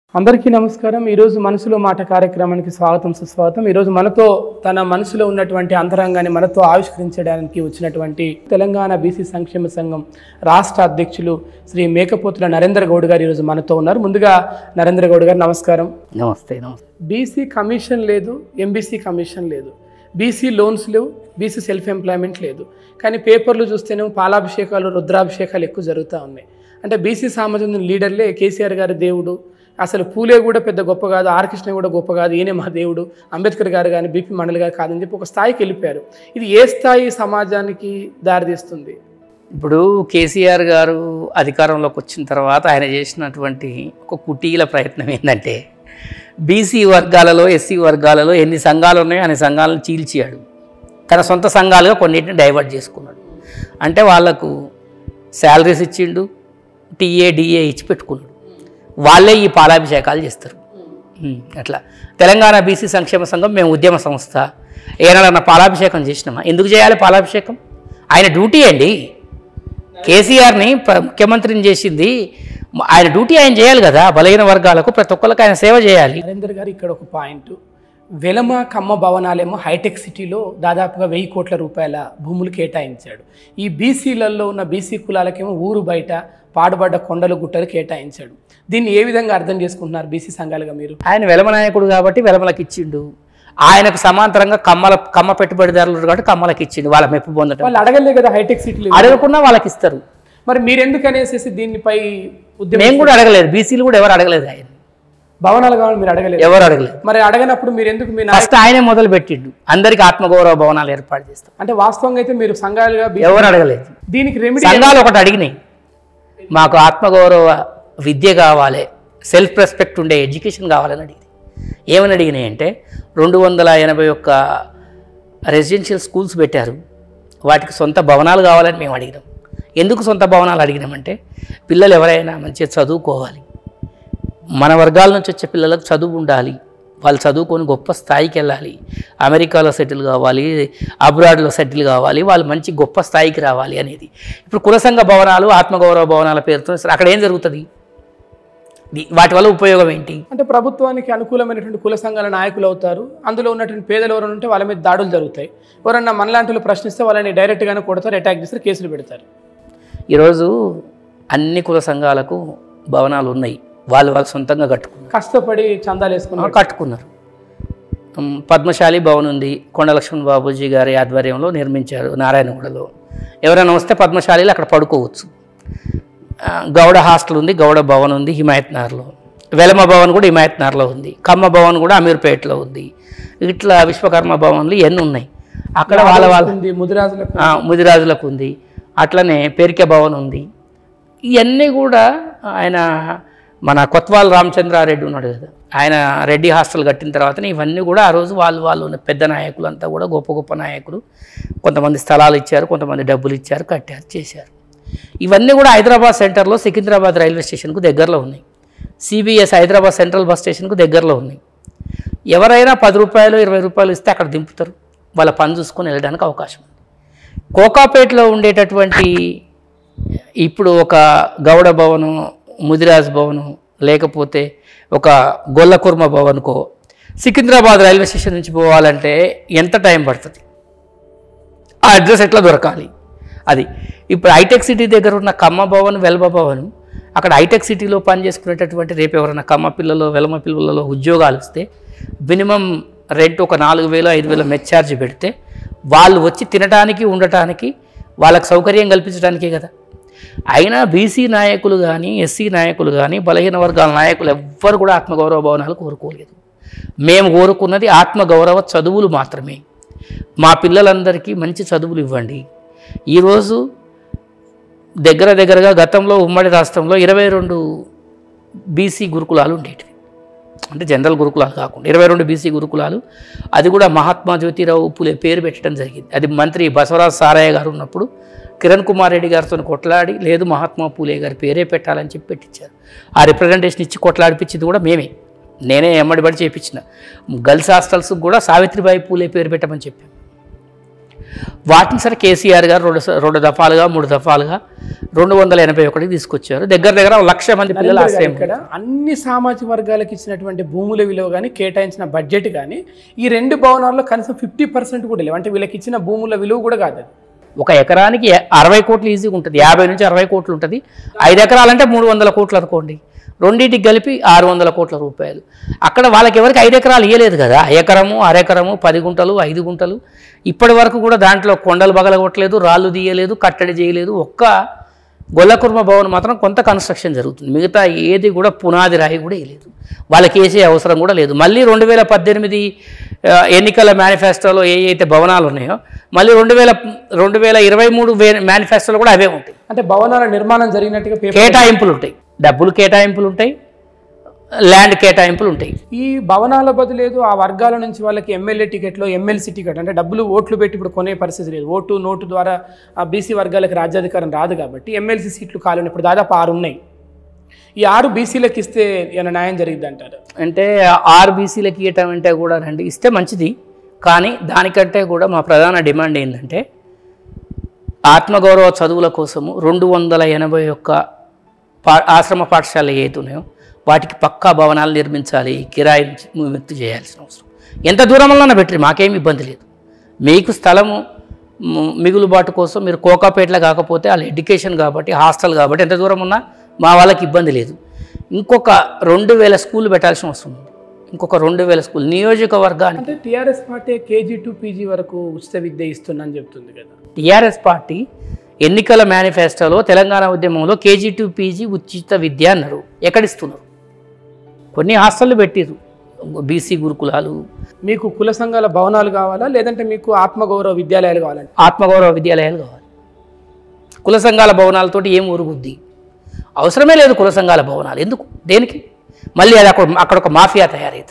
అందరికీ నమస్కారం ఈరోజు మనసులో మాట కార్యక్రమానికి స్వాగతం సుస్వాగతం ఈరోజు మనతో తన మనసులో ఉన్నటువంటి అంతరంగాన్ని మనతో ఆవిష్కరించడానికి వచ్చినటువంటి తెలంగాణ బీసీ సంక్షేమ సంఘం రాష్ట్ర అధ్యక్షులు శ్రీ మేకపోతుల నరేంద్ర గౌడ్ గారు ఈరోజు మనతో ఉన్నారు ముందుగా నరేంద్ర గౌడ్ గారు నమస్కారం నమస్తే నమస్తే బీసీ కమిషన్ లేదు ఎంబీసీ కమిషన్ లేదు బీసీ లోన్స్ లేవు బీసీ సెల్ఫ్ ఎంప్లాయ్మెంట్ లేదు కానీ పేపర్లు చూస్తేనేమో పాలాభిషేకాలు రుద్రాభిషేకాలు ఎక్కువ జరుగుతూ ఉన్నాయి అంటే బీసీ సామాజిక లీడర్లే కేసీఆర్ గారి దేవుడు అసలు పూలే కూడా పెద్ద గొప్ప కాదు ఆర్ కృష్ణ కూడా గొప్ప కాదు ఈయనే మా దేవుడు అంబేద్కర్ గారు కానీ బీపీ మండలి గారు కాదని చెప్పి ఒక స్థాయికి వెళ్ళిపోయారు ఇది ఏ స్థాయి సమాజానికి దారితీస్తుంది ఇప్పుడు కేసీఆర్ గారు అధికారంలోకి వచ్చిన తర్వాత ఆయన చేసినటువంటి ఒక కుటీల ప్రయత్నం ఏంటంటే బీసీ వర్గాలలో ఎస్సీ వర్గాలలో ఎన్ని సంఘాలు ఉన్నాయో అన్ని సంఘాలను చీల్చాడు తన సొంత సంఘాలుగా కొన్నిటిని డైవర్ట్ చేసుకున్నాడు అంటే వాళ్లకు శాలరీస్ ఇచ్చిండు టీఏ డిఏ ఇచ్చి పెట్టుకున్నాడు వాళ్ళే ఈ పాలాభిషేకాలు చేస్తారు ఉమ్, అట్లా తెలంగాణ బీసీ సంక్షేమ సంఘం మేము ఉద్యమ సంస్థ ఏనాడన్నా పాలాభిషేకం చేసినామా ఎందుకు చేయాలి పాలాభిషేకం ఆయన డ్యూటీ అండి కేసీఆర్ని ప్ర- ముఖ్యమంత్రిని చేసింది ఆయన డ్యూటీ ఆయన చేయాలి కదా బలహీన వర్గాలకు ప్రతి ఒక్కరికి ఆయన సేవ చేయాలి నరేందర్ గారు ఇక్కడ ఒక పాయింట్ వెలమ కమ్మ భవనాలేమో హైటెక్ సిటీలో దాదాపుగా వెయ్యి కోట్ల రూపాయల భూములు కేటాయించాడు ఈ బీసీలలో ఉన్న బీసీ కులాలకేమో ఊరు బయట పాడుబడ్డ కొండలు గుట్టలు కేటాయించాడు దీన్ని ఏ విధంగా అర్థం చేసుకుంటున్నారు బీసీ సంఘాలుగా మీరు ఆయన వెలమ నాయకుడు కాబట్టి వెలమలకు ఇచ్చిండు ఆయనకు సమాంతరంగా కమ్మల కమ్మ పెట్టుబడిదారులు ఉన్నారు కాబట్టి కమ్మలకు ఇచ్చిండు వాళ్ళ మెప్పు పొందటం వాళ్ళు అడగలే కదా హైటెక్ సిటీలు అడగకుండా వాళ్ళకి ఇస్తారు మరి మీరెందుకు అనేసి దీనిపై ఉద్యమం మేము కూడా అడగలేదు బీసీలు కూడా ఎవరు అడగలేదు ఆయన భవనాలు కావాలి మీరు అడగలేదు ఎవరు అడగలేదు మరి అడగనప్పుడు మీరు ఎందుకు మీ నాయ- ఫస్ట్ ఆయనే మొదలు పెట్టిండు అందరికి ఆత్మగౌరవ భవనాలు ఏర్పాటు చేస్తాం అంటే వాస్తవంగా అయితే మీరు సంఘాలుగా బీ- ఎవరు అడగలేదు దీనికి రెమెడీ సంఘాలు ఒకటి అడిగినాయి మాకు ఆత్మగౌరవ విద్య కావాలి సెల్ఫ్ రెస్పెక్ట్ ఉండే ఎడ్యుకేషన్ కావాలని అడిగింది ఏమని అడిగినాయి అంటే రెండు వందల ఎనభై ఒక్క రెసిడెన్షియల్ స్కూల్స్ పెట్టారు వాటికి సొంత భవనాలు కావాలని మేము అడిగినాం ఎందుకు సొంత భవనాలు అడిగినామంటే పిల్లలు ఎవరైనా మంచిగా చదువుకోవాలి మన వర్గాల నుంచి వచ్చే పిల్లలకు చదువు ఉండాలి వాళ్ళు చదువుకొని గొప్ప స్థాయికి వెళ్ళాలి అమెరికాలో సెటిల్ కావాలి అబ్రాడ్లో సెటిల్ కావాలి వాళ్ళు మంచి గొప్ప స్థాయికి రావాలి అనేది ఇప్పుడు కుల సంఘ భవనాలు ఆత్మగౌరవ భవనాల పేరుతో ఇస్తారు. అక్కడ ఏం జరుగుతుంది ది- వాటి వల్ల ఉపయోగం ఏంటి అంటే ప్రభుత్వానికి అనుకూలమైనటువంటి కుల సంఘాల నాయకులు అవుతారు అందులో ఉన్నటువంటి పేదలు ఎవరైనా ఉంటే వాళ్ళ మీద దాడులు జరుగుతాయి ఎవరన్నా మనలాంటి వాళ్ళు ప్రశ్నిస్తే వాళ్ళని డైరెక్ట్గానే కొడతారు అటాక్ చేస్తారు కేసులు పెడతారు ఈరోజు అన్ని కుల సంఘాలకు భవనాలు ఉన్నాయి వాళ్ళు వాళ్ళు సొంతంగా కట్టుకున్నారు కష్టపడి చందాలు వేసుకున్నారు కట్టుకున్నారు ఉమ్, పద్మశాలి భవన్ ఉంది కొండ లక్ష్మణ్ బాబూజీ గారి ఆధ్వర్యంలో నిర్మించారు నారాయణగూడలో ఎవరైనా వస్తే పద్మశాలిలో అక్కడ పడుకోవచ్చు ఆ, గౌడ హాస్టల్ ఉంది గౌడ భవన్ ఉంది హిమాయత్నగర్లో వెలమ భవన్ కూడా హిమాయత్నగర్లో ఉంది కమ్మ భవన్ కూడా అమీర్పేటలో ఉంది ఇట్లా విశ్వకర్మ భవన్లు ఎన్ని ఉన్నాయి అక్కడ వాళ్ళ వాళ్ళ ఉంది ముదిరాజులకు ఆ, ముదిరాజులకు ఉంది అట్లనే పేరికే భవన్ ఉంది ఇవన్నీ కూడా ఆయన మన కొత్వాల్ రామచంద్రారెడ్డి ఉన్నాడు కదా ఆయన రెడ్డి హాస్టల్ కట్టిన తర్వాత ఇవన్నీ కూడా ఆ రోజు వాళ్ళు వాళ్ళు ఉన్న పెద్ద నాయకులు అంతా కూడా గొప్ప గొప్ప నాయకులు కొంతమంది స్థలాలు ఇచ్చారు కొంతమంది డబ్బులు ఇచ్చారు కట్టారు చేశారు ఇవన్నీ కూడా హైదరాబాద్ సెంటర్లో సికింద్రాబాద్ రైల్వే స్టేషన్కు దగ్గరలో ఉన్నాయి సిబిఎస్ హైదరాబాద్ సెంట్రల్ బస్ స్టేషన్కు దగ్గరలో ఉన్నాయి ఎవరైనా పది రూపాయలు ఇరవై రూపాయలు ఇస్తే అక్కడ దింపుతారు వాళ్ళ పని చూసుకొని వెళ్ళడానికి అవకాశం ఉంది కోకాపేటలో ఉండేటటువంటి ఇప్పుడు ఒక గౌడ భవనం ముదిరాజ్ భవనం లేకపోతే ఒక గొల్లకుర్మ భవన్కో సికింద్రాబాద్ రైల్వే స్టేషన్ నుంచి పోవాలంటే ఎంత టైం పడుతుంది ఆ అడ్రస్ ఎట్లా దొరకాలి అది ఇప్పుడు హైటెక్ సిటీ దగ్గర ఉన్న కమ్మ భవన్ వెల్మ భవన్ అక్కడ హైటెక్ సిటీలో పనిచేసుకునేటటువంటి రేపు ఎవరైనా కమ్మ పిల్లలో వెలమ పిల్లలలో ఉద్యోగాలు ఇస్తే మినిమం రెంట్ ఒక నాలుగు వేలు ఐదు వేలు మెచ్ ఛార్జ్ పెడితే వాళ్ళు వచ్చి తినడానికి ఉండటానికి వాళ్ళకి సౌకర్యం కల్పించడానికే కదా అయినా బీసీ నాయకులు కానీ ఎస్సీ నాయకులు కానీ బలహీన వర్గాల నాయకులు ఎవ్వరు కూడా ఆత్మగౌరవ భవనాలు కోరుకోలేదు మేము కోరుకున్నది ఆత్మగౌరవ చదువులు మాత్రమే మా పిల్లలందరికీ మంచి చదువులు ఇవ్వండి ఈరోజు దగ్గర దగ్గరగా గతంలో ఉమ్మడి రాష్ట్రంలో ఇరవై రెండు బీసీ గురుకులాలు ఉండేటివి అంటే జనరల్ గురుకులాలు కాకుండా ఇరవై రెండు బీసీ గురుకులాలు అది కూడా మహాత్మా జ్యోతిరావు పులే పేరు పెట్టడం జరిగింది అది మంత్రి బసవరాజ్ సారయ్య గారు ఉన్నప్పుడు కిరణ్ కుమార్ రెడ్డి గారితో కొట్లాడి లేదు మహాత్మా పూలే గారి పేరే పెట్టాలని చెప్పి పెట్టించారు ఆ రిప్రజెంటేషన్ ఇచ్చి కొట్లాడిపించింది కూడా మేమే నేనే ఎమ్మడిబడి చేయించిన గర్ల్స్ హాస్టల్స్ కూడా సావిత్రిబాయి పూలే పేరు పెట్టమని చెప్పాను వాటిని సరే కేసీఆర్ గారు రెండు స- రెండు దఫాలుగా మూడు దఫాలుగా రెండు వందల ఎనభై ఒకటికి తీసుకొచ్చారు దగ్గర దగ్గర ఒక లక్ష మంది పిల్లలు నరేంద్ర గారు ఆశ్రయం ఇక్కడ అన్ని సామాజిక వర్గాలకు ఇచ్చినటువంటి భూముల విలువ కానీ కేటాయించిన బడ్జెట్ కానీ ఈ రెండు భవనాల్లో కనీసం ఫిఫ్టీ పర్సెంట్ కూడా లేవు అంటే వీళ్ళకి ఇచ్చిన భూముల విలువ కూడా కాదు అది ఒక ఎకరానికి అరవై కోట్లు ఈజీగా ఉంటుంది యాభై నుంచి అరవై కోట్లు ఉంటుంది ఐదు ఎకరాలంటే మూడు వందల కోట్లు అనుకోండి రెండింటికి కలిపి ఆరు వందల కోట్ల రూపాయలు అక్కడ వాళ్ళకి ఎవరికి ఐదు ఎకరాలు ఇవ్వలేదు కదా ఎకరము అరెకరము పది గుంటలు ఐదు గుంటలు ఇప్పటి వరకు కూడా దాంట్లో కొండలు బగలగొట్టలేదు రాళ్ళు తీయలేదు కట్టడి చేయలేదు ఒక్క గొల్లకుర్మ భవన్ మాత్రం కొంత కన్స్ట్రక్షన్ జరుగుతుంది మిగతా ఏది కూడా పునాది రాయి కూడా వేయలేదు వాళ్ళకి వేసే అవసరం కూడా లేదు మళ్ళీ రెండు వేల పద్దెనిమిది ఆ, ఎన్నికల మేనిఫెస్టోలో ఏ అయితే భవనాలు ఉన్నాయో మళ్ళీ రెండు వేల రెండు వేల ఇరవై మూడు మేనిఫెస్టోలో కూడా అవే ఉంటాయి అంటే భవనాల నిర్మాణం జరిగినట్టుగా పేపర్ కేటాయింపులు ఉంటాయి డబ్బులు కేటాయింపులు ఉంటాయి ల్యాండ్ కేటాయింపులు ఉంటాయి ఈ భవనాల బదులేదు ఆ వర్గాల నుంచి వాళ్ళకి ఎమ్మెల్యే టికెట్లో ఎమ్మెల్సీ టికెట్ అంటే డబ్బులు ఓట్లు పెట్టి ఇప్పుడు కొనే పరిస్థితి లేదు ఓటు నోటు ద్వారా ఆ బీసీ వర్గాలకు రాజ్యాధికారం రాదు కాబట్టి ఎమ్మెల్సీ సీట్లు ఖాళీ ఉన్నాయి ఇప్పుడు దాదాపు ఆరు ఉన్నాయి ఈ ఆరు బీసీలకు ఇస్తే ఏమైనా న్యాయం జరిగింది అంటారు అంటే ఆర్బీసీలకి ఇవ్వటం అంటే కూడా రండి ఇస్తే మంచిది కానీ దానికంటే కూడా మా ప్రధాన డిమాండ్ ఏంటంటే ఆత్మగౌరవ చదువుల కోసము రెండు వందల ఎనభై ఒక్క పా ఆశ్రమ పాఠశాలలు ఏవైతే ఉన్నాయో వాటికి పక్కా భవనాలు నిర్మించాలి కిరాయి నుంచి విముక్తి చేయాల్సిన అవసరం ఎంత దూరంలో పెట్టి మాకేం ఇబ్బంది లేదు మీకు స్థలము మ్, మిగులుబాటు కోసం మీరు కోకాపేటలో కాకపోతే వాళ్ళ ఎడ్యుకేషన్ కాబట్టి హాస్టల్ కాబట్టి ఎంత దూరం ఉన్నా మా వాళ్ళకి ఇబ్బంది లేదు ఇంకొక రెండు వేల స్కూల్ పెట్టాల్సిన అవసరం ఉంది ఇంకొక రెండు వేల స్కూల్ నియోజకవర్గానికి అంటే TRS party KG to PG వరకు ఉచిత విద్య ఇస్తుందని చెప్తుంది కదా టీఆర్ఎస్ పార్టీ ఎన్నికల మేనిఫెస్టోలో తెలంగాణ ఉద్యమంలో కేజీ టు పీజీ ఉచిత విద్య అన్నారు ఎక్కడిస్తున్నారు కొన్ని హాస్టళ్ళు పెట్టిరు బీసీ గురుకులాలు మీకు కుల సంఘాల భవనాలు కావాలా లేదంటే మీకు ఆత్మగౌరవ విద్యాలయాలు కావాలంటే ఆత్మగౌరవ విద్యాలయాలు కావాలి కుల సంఘాల భవనాలతోటి ఏం ఊరుగుద్ది అవసరమే లేదు కుల సంఘాల భవనాలు ఎందుకు దేనికి మళ్ళీ అది అక్కడ అక్కడ ఒక మాఫియా తయారవుతుంది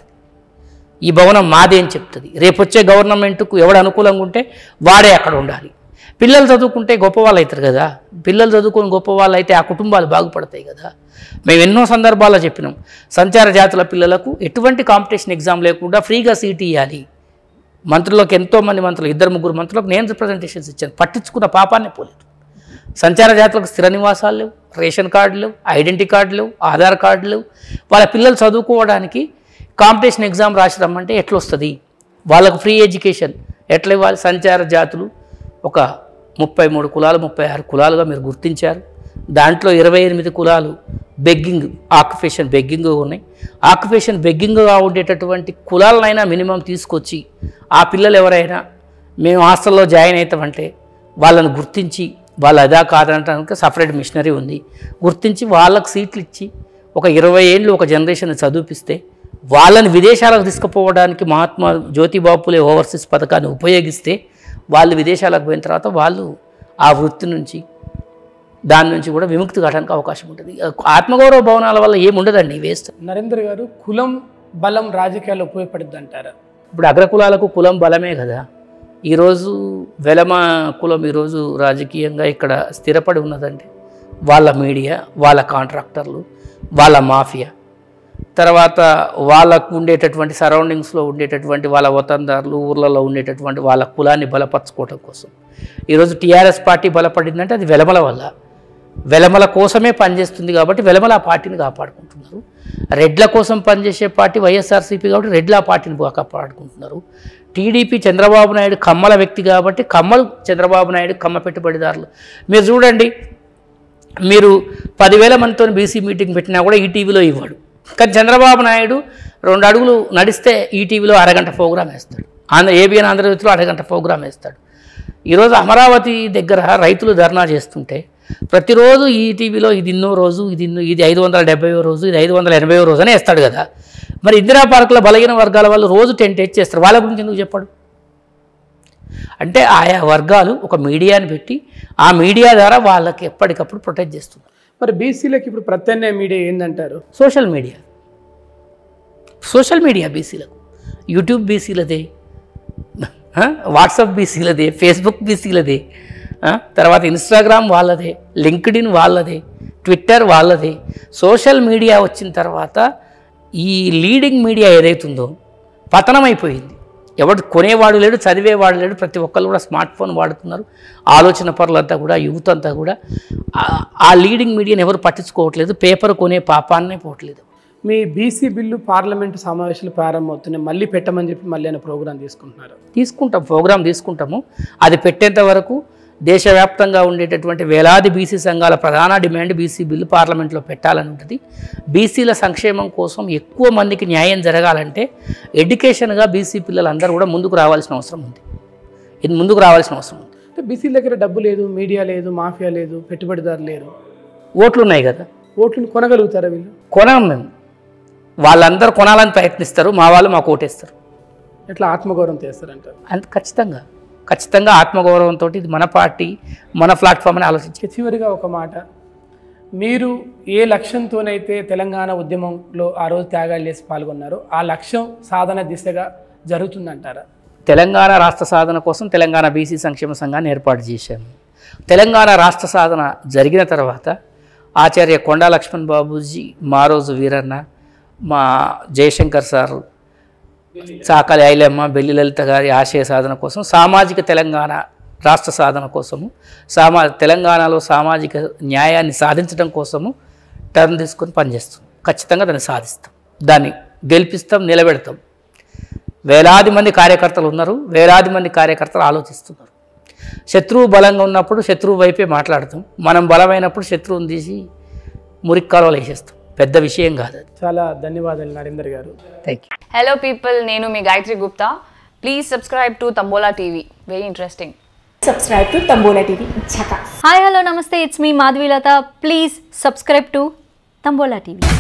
ఈ భవనం మాదే అని చెప్తుంది రేపు వచ్చే గవర్నమెంట్కు ఎవడు అనుకూలంగా ఉంటే వాడే అక్కడ ఉండాలి పిల్లలు చదువుకుంటే గొప్పవాళ్ళు అవుతారు కదా పిల్లలు చదువుకొని గొప్పవాళ్ళు అయితే ఆ కుటుంబాలు బాగుపడతాయి కదా మేము ఎన్నో సందర్భాల్లో చెప్పినాం సంచార జాతుల పిల్లలకు ఎటువంటి కాంపిటీషన్ ఎగ్జామ్ లేకుండా ఫ్రీగా సీట్ ఇవ్వాలి మంత్రులకు ఎంతో మంది మంత్రులు ఇద్దరు ముగ్గురు మంత్రులకు నేను రిప్రజెంటేషన్స్ ఇచ్చాను పట్టించుకున్న పాపాన్ని పోలేదు సంచార జాతులకు స్థిర నివాసాలు లేవు రేషన్ కార్డులు లేవు ఐడెంటిటీ కార్డులు లేవు ఆధార్ కార్డులు లేవు వాళ్ళ పిల్లలు చదువుకోవడానికి కాంపిటీషన్ ఎగ్జామ్ రాసి రమ్మంటే ఎట్లా వస్తుంది వాళ్ళకు ఫ్రీ ఎడ్యుకేషన్ ఎట్లా ఇవ్వాలి సంచార జాతులు ఒక ముప్పై మూడు కులాలు ముప్పై ఆరు కులాలుగా మీరు గుర్తించారు దాంట్లో ఇరవై ఎనిమిది కులాలు బెగ్గింగ్ ఆక్యుపేషన్ బెగ్గింగ్ ఉన్నాయి ఆక్యుపేషన్ బెగ్గింగ్గా ఉండేటటువంటి కులాలనైనా మినిమం తీసుకొచ్చి ఆ పిల్లలు ఎవరైనా మేము హాస్టల్లో జాయిన్ అవుతామంటే వాళ్ళని గుర్తించి వాళ్ళు అదా కాదంటానికి సపరేట్ మిషనరీ ఉంది గుర్తించి వాళ్ళకు సీట్లు ఇచ్చి ఒక ఇరవై ఏళ్ళు ఒక జనరేషన్ చదివిపిస్తే వాళ్ళని విదేశాలకు తీసుకుపోవడానికి మహాత్మా జ్యోతిబాపులే ఓవర్సీస్ పథకాన్ని ఉపయోగిస్తే వాళ్ళు విదేశాలకు పోయిన తర్వాత వాళ్ళు ఆ వృత్తి నుంచి దాని నుంచి కూడా విముక్తి కావడానికి అవకాశం ఉంటుంది ఆత్మగౌరవ భవనాల వల్ల ఏముండదండి వేస్ట్ నరేంద్ర గారు కులం బలం రాజకీయాల్లో ఉపయోగపడుద్ది అంటారా ఇప్పుడు అగ్రకులాలకు కులం బలమే కదా ఈరోజు వెలమ కులం ఈరోజు రాజకీయంగా ఇక్కడ స్థిరపడి ఉన్నదంటే వాళ్ళ మీడియా వాళ్ళ కాంట్రాక్టర్లు వాళ్ళ మాఫియా తర్వాత వాళ్ళకు ఉండేటటువంటి సరౌండింగ్స్లో ఉండేటటువంటి వాళ్ళ వతందారులు ఊర్లలో ఉండేటటువంటి వాళ్ళ కులాన్ని బలపరచుకోవడం కోసం ఈరోజు టీఆర్ఎస్ పార్టీ బలపడిందంటే అది వెలమల వల్ల వెలమల కోసమే పనిచేస్తుంది కాబట్టి వెలమల ఆ పార్టీని కాపాడుకుంటున్నారు రెడ్ల కోసం పనిచేసే పార్టీ వైఎస్ఆర్సీపీ కాబట్టి రెడ్ల ఆ పార్టీని కాపాడుకుంటున్నారు టీడీపీ చంద్రబాబు నాయుడు కమ్మల వ్యక్తి కాబట్టి కమ్మలు చంద్రబాబు నాయుడు కమ్మ పెట్టుబడిదారులు మీరు చూడండి మీరు పదివేల మందితో బీసీ మీటింగ్ పెట్టినా కూడా ఈటీవీలో ఇవ్వడు కానీ చంద్రబాబు నాయుడు రెండు అడుగులు నడిస్తే ఈటీవీలో అరగంట ప్రోగ్రామ్ వేస్తాడు ఆంధ్ర ఏబిఎన్ ఆంధ్రజ్యోతిలో అరగంట ప్రోగ్రామ్ వేస్తాడు ఈరోజు అమరావతి దగ్గర రైతులు ధర్నా చేస్తుంటే ప్రతిరోజు ఈ టీవీలో ఇది ఇన్నో రోజు ఇది ఇన్నో ఇది ఐదు వందల డెబ్బైవ రోజు ఇది ఐదు వందల ఎనభైవ రోజు అని వేస్తాడు కదా మరి ఇందిరా పార్కులో బలహీన వర్గాల వాళ్ళు రోజు టెంట్ చేస్తారు వాళ్ళ గురించి ఎందుకు చెప్పాడు అంటే ఆయా వర్గాలు ఒక మీడియాని పెట్టి ఆ మీడియా ద్వారా వాళ్ళకి ఎప్పటికప్పుడు ప్రొటెక్ట్ చేస్తున్నారు మరి బీసీలకు ఇప్పుడు ప్రత్యామ్నాయ మీడియా ఏందంటారు సోషల్ మీడియా సోషల్ మీడియా బీసీలకు యూట్యూబ్ బీసీలదే ఆ, వాట్సాప్ బీసీలదే ఫేస్బుక్ బీసీలదే ఆ, తర్వాత ఇన్స్టాగ్రామ్ వాళ్ళదే లింక్డ్ఇన్ వాళ్ళదే ట్విట్టర్ వాళ్ళదే సోషల్ మీడియా వచ్చిన తర్వాత ఈ లీడింగ్ మీడియా ఏదైతుందో పతనమైపోయింది ఎవడు కొనేవాడు లేడు చదివేవాడు లేడు ప్రతి ఒక్కరు కూడా స్మార్ట్ ఫోన్ వాడుతున్నారు ఆలోచన పరులంతా కూడా యూత్ అంతా కూడా ఆ- ఆ లీడింగ్ మీడియాని ఎవరు పట్టించుకోవట్లేదు పేపర్ కొనే పాపాన్నే పోవట్లేదు మీ బీసీ బిల్లు పార్లమెంటు సమావేశాలు ప్రారంభమవుతున్నాయి మళ్ళీ పెట్టమని చెప్పి మళ్ళీ ఆయన ప్రోగ్రాం తీసుకుంటున్నారు తీసుకుంటాం ప్రోగ్రాం తీసుకుంటాము అది పెట్టేంత వరకు దేశవ్యాప్తంగా ఉండేటటువంటి వేలాది బీసీ సంఘాల ప్రధాన డిమాండ్ బీసీ బిల్లు పార్లమెంట్లో పెట్టాలని ఉంటుంది బీసీల సంక్షేమం కోసం ఎక్కువ మందికి న్యాయం జరగాలంటే ఎడ్యుకేషన్గా బీసీ పిల్లలందరూ కూడా ముందుకు రావాల్సిన అవసరం ఉంది ఇది ముందుకు రావాల్సిన అవసరం ఉంది అంటే బీసీల దగ్గర డబ్బు లేదు మీడియా లేదు మాఫియా లేదు పెట్టుబడిదారు లేరు ఓట్లు ఉన్నాయి కదా ఓట్లను కొనగలుగుతారా వీళ్ళు కొనం మేము వాళ్ళందరూ కొనాలని ప్రయత్నిస్తారు మా వాళ్ళు మాకు ఓటేస్తారు ఎట్లా ఆత్మగౌరవం చేస్తారంటారు అంత ఖచ్చితంగా ఖచ్చితంగా ఆత్మగౌరవంతో ఇది మన పార్టీ మన ప్లాట్ఫామ్ అని ఆలోచించి ఇక చివరిగా ఒక మాట మీరు ఏ లక్ష్యంతోనైతే తెలంగాణ ఉద్యమంలో ఆ రోజు త్యాగాలు చేసి పాల్గొన్నారో ఆ లక్ష్యం సాధన దిశగా జరుగుతుందంటారా తెలంగాణ రాష్ట్ర సాధన కోసం తెలంగాణ బీసీ సంక్షేమ సంఘాన్ని ఏర్పాటు చేశాము తెలంగాణ రాష్ట్ర సాధన జరిగిన తర్వాత ఆచార్య కొండా లక్ష్మణ్ బాబూజీ మారోజు వీరన్న మా జయశంకర్ సారు చాకలి ఐలమ్మ బెల్లి లలిత గారి ఆశయ సాధన కోసం సామాజిక తెలంగాణ రాష్ట్ర సాధన కోసము సామా తెలంగాణలో సామాజిక న్యాయాన్ని సాధించడం కోసము టర్న్ తీసుకొని పనిచేస్తాం ఖచ్చితంగా దాన్ని సాధిస్తాం దాన్ని గెలిపిస్తాం నిలబెడతాం వేలాది మంది కార్యకర్తలు ఉన్నారు వేలాది మంది కార్యకర్తలు ఆలోచిస్తున్నారు శత్రువు బలంగా ఉన్నప్పుడు శత్రువు వైపే మాట్లాడతాం మనం బలమైనప్పుడు శత్రువుని తీసి మురిక్కాలలో వేసేస్తాం పెద్ద విషయం కాదు అది చాలా ధన్యవాదాలు నరేందర్ గారు థ్యాంక్ యూ హలో పీపుల్ నేను మీ Gayathri Gupta please subscribe to Tambola TV very interesting subscribe to Tambola TV. Chaka. Hi hello నమస్తే it's me Madhavilatha please subscribe to Tambola TV